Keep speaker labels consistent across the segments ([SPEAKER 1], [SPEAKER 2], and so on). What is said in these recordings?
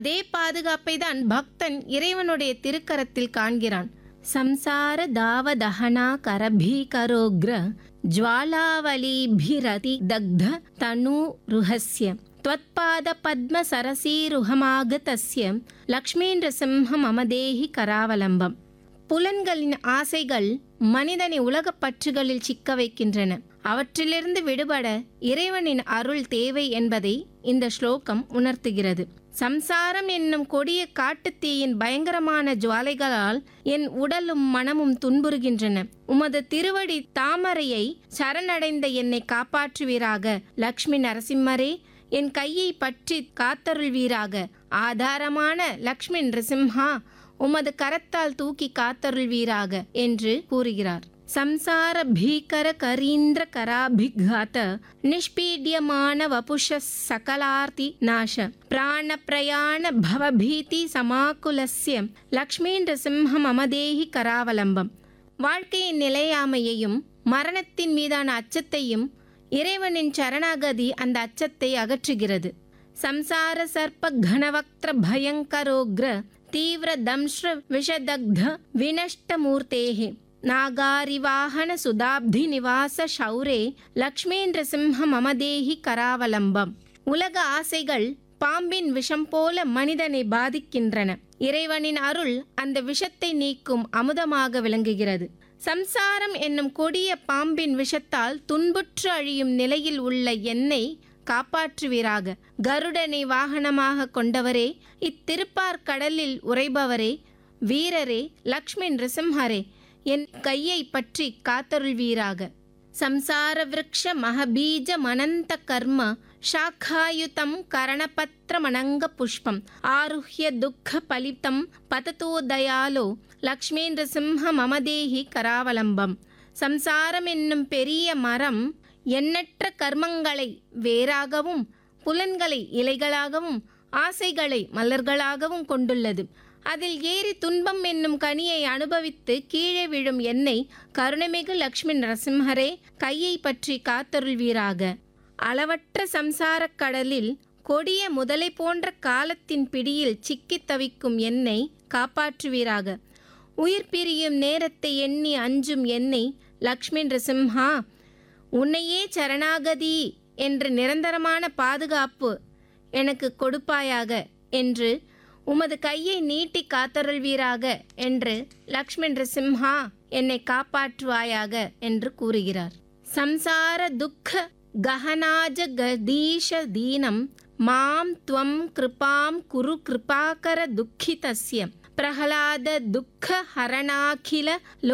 [SPEAKER 1] அதே பாதுகாப்பை தான் பக்தன் இறைவனுடைய திருக்கரத்தில் காண்கிறான் சம்சார தாவதஹனா கரபீகரோக்ர ஜுவாலாவலிபிரதி தக்த தனு ருஹஸ்ய त्वत्पाद पद्म சரசீருகமாகதஸ்ய லக்ஷ்மீந்திர சிம்ஹம் அமதேஹி கராவலம்பம் புலன்களின் ஆசைகள் மனிதனை உலகப் பற்றுகளில் சிக்க வைக்கின்றன அவற்றிலிருந்து விடுபட இறைவனின் அருள் தேவை என்பதை இந்த ஸ்லோகம் உணர்த்துகிறது சம்சாரம் என்னும் கொடிய காட்டுத்தீயின் பயங்கரமான ஜுவாலைகளால் என் உடலும் மனமும் துன்புறுகின்றன உமது திருவடி தாமரையை சரணடைந்த என்னை காப்பாற்றுவீராக லக்ஷ்மி நரசிம்மரே என் கையை பற்றி காத்தருள்வீராக ஆதாரமான லக்ஷ்மி நிருசிம்ஹா உமது கரத்தால் தூக்கி காத்தருள்வீராக என்று கூறுகிறார் சம்சார பீகர கரீந்திர கராபிகாத நிஷ்பீடியமான வபுஷ சகலார்த்தி நாச பிராண பிரயாண பவபீதி சமாகுலஸ்ய லக்ஷ்மீந்திர சிம்ஹம் அமதேஹி கராவலம்பம் வாழ்க்கையின் நிலையாமையையும் மரணத்தின் மீதான அச்சத்தையும் இறைவனின் சரணாகதி அந்த அச்சத்தை அகற்றுகிறது சம்சார சர்ப்ப கணவக்திர பயங்கரோக்ர தீவிர தம்ஷ்ர விஷதக்த வினஷ்டமூர்த்தேஹே நாகாரிவாகன சுதாப்தி நிவாச ஷௌரே லக்ஷ்மீந்திர சிம்ஹ மமதேஹி கராவலம்பம் உலக ஆசைகள் பாம்பின் விஷம் போல மனிதனை பாதிக்கின்றன இறைவனின் அருள் அந்த விஷத்தை நீக்கும் அமுதமாக விளங்குகிறது சம்சாரம் என்னும் கொடிய பாம்பின் விஷத்தால் துன்புற்று அழியும் நிலையில் உள்ள என்னை காப்பாற்றுவீராக கருடனை வாகனமாக கொண்டவரே இத்திருப்பார் கடலில் உறைபவரே வீரரே லக்ஷ்மி நிருசிம்ஹரே என் கையை பற்றி காத்தருள்வீராக சம்சார விரக்ஷ மகபீஜ மனந்த கர்ம ಶಾಖಾಯುತಂ ಕರಣಪತ್ರಮಣಂಗ ಪುಷ್ಪಂ ಆರುಹ್ಯ ದುಃಖ ಫಲಿತಂ ಪತತೋ ದಯಾಲೋ லக்ஷ்மீந்திர சிம்ஹ மமதேஹி கராவலம்பம் சம்சாரம் என்னும் பெரிய மரம் எண்ணற்ற கர்மங்களை வேறாகவும் புலன்களை இலைகளாகவும் ஆசைகளை மலர்களாகவும் கொண்டுள்ளது அதில் ஏறி துன்பம் என்னும் கனியை அனுபவித்து கீழே விழும் என்னை கருணைமிகு லக்ஷ்மி நரசிம்ஹரே கையை பற்றி காத்தருள்வீராக அளவற்ற சம்சாரக் கடலில் கொடிய முதலை போன்ற காலத்தின் பிடியில் சிக்கித் தவிக்கும் என்னை காப்பாற்றுவீராக உயிர் பிரியும் நேரத்தை எண்ணி அஞ்சும் என்னை லக்ஷ்மி நரசிம்ஹா உன்னையே சரணாகதி என்ற நிரந்தரமான பாதுகாப்பு எனக்கு கொடுப்பாயாக என்று உமது கையை நீட்டி காத்தருள்வீராக என்று லக்ஷ்மி நரசிம்ஹா என்னை காப்பாற்றுவாயாக என்று கூறுகிறார் சம்சார துக்க கஹனாஜ கதீஷ தீனம் மாம் துவம் கிருபாம் குரு கிருபாகர துக்கிதஸ்ய பிரகலாத துக்க ஹரணாகில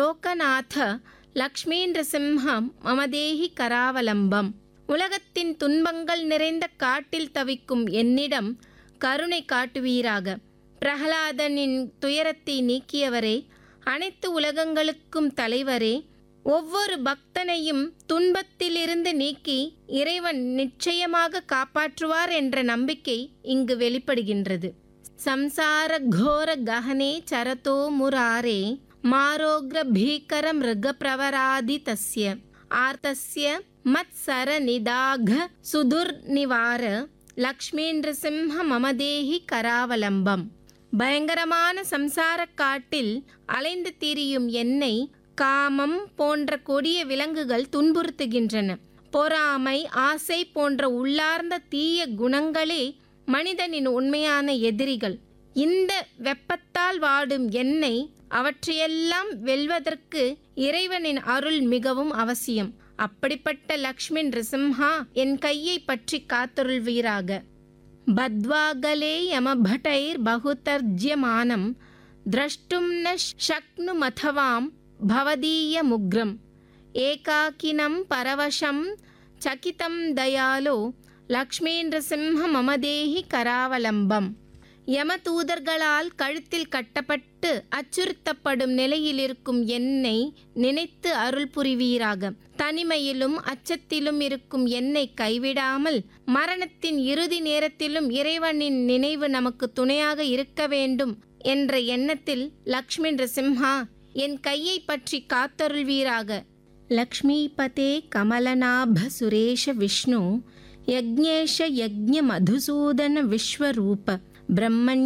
[SPEAKER 1] லோகநாத லக்ஷ்மீந்திர சிம்ஹம் மமதேஹி கராவலம்பம் உலகத்தின் துன்பங்கள் நிறைந்த காட்டில் தவிக்கும் என்னிடம் கருணை காட்டுவீராக பிரகலாதனின் துயரத்தை நீக்கியவரே அனைத்து உலகங்களுக்கும் தலைவரே ஒவ்வொரு பக்தனையும் துன்பத்திலிருந்து நீக்கி இறைவன் நிச்சயமாக காப்பாற்றுவார் என்ற நம்பிக்கை இங்கு வெளிப்படுகின்றது சம்சார கோர ககனே சரதோ முராரே மாரோக்ர பீகர மிருக பிரவராதி தஸ்ய ஆர்த்தஸ்ய மத்சர நிதாக சுதுர் நிவார லக்ஷ்மீந்திர சிம்ஹ மமதேஹி கராவலம்பம் பயங்கரமான சம்சார காட்டில் அலைந்து திரியும் என்னை காமம் போன்ற கொடிய விலங்குகள் துன்புறுத்துகின்றன பொறாமை ஆசை போன்ற உள்ளார்ந்த தீய குணங்களே மனிதனின் உண்மையான எதிரிகள் இந்த வெப்பத்தால் வாடும் என்னை அவற்றையெல்லாம் வெல்வதற்கு இறைவனின் அருள் மிகவும் அவசியம் அப்படிப்பட்ட லக்ஷ்மி நிருசிம்ஹா என் கையை பற்றி காத்தருள்வீராக பத்வாகலே யமபட்டைர் பகுதர்ஜ்யமானம் திரஷ்டும் ந சக்னுமதவாம் பவதீய முக்ரம் ஏகாக்கினம் பரவசம் சகிதம் தயாலோ லக்ஷ்மீந்திர சிம்ஹ மமதேஹி கராவலம்பம் யம தூதர்களால் கழுத்தில் கட்டப்பட்டு அச்சுறுத்தப்படும் நிலையில் இருக்கும் என்னை நினைத்து அருள் புரிவீராக தனிமையிலும் அச்சத்திலும் இருக்கும் என்னை கைவிடாமல் மரணத்தின் இறுதி நேரத்திலும் இறைவனின் நினைவு நமக்கு துணையாக இருக்க வேண்டும் என்ற எண்ணத்தில் லக்ஷ்மி நரசிம்ஹா என் கையை பற்றி காத்தருள்வீராக லக்ஷ்மீபதே கமலநாப சுரேஷ விஷ்ணு யக்ஞேஷ யக்ஞ மதுசூதன விஸ்வரூப பிரம்மன்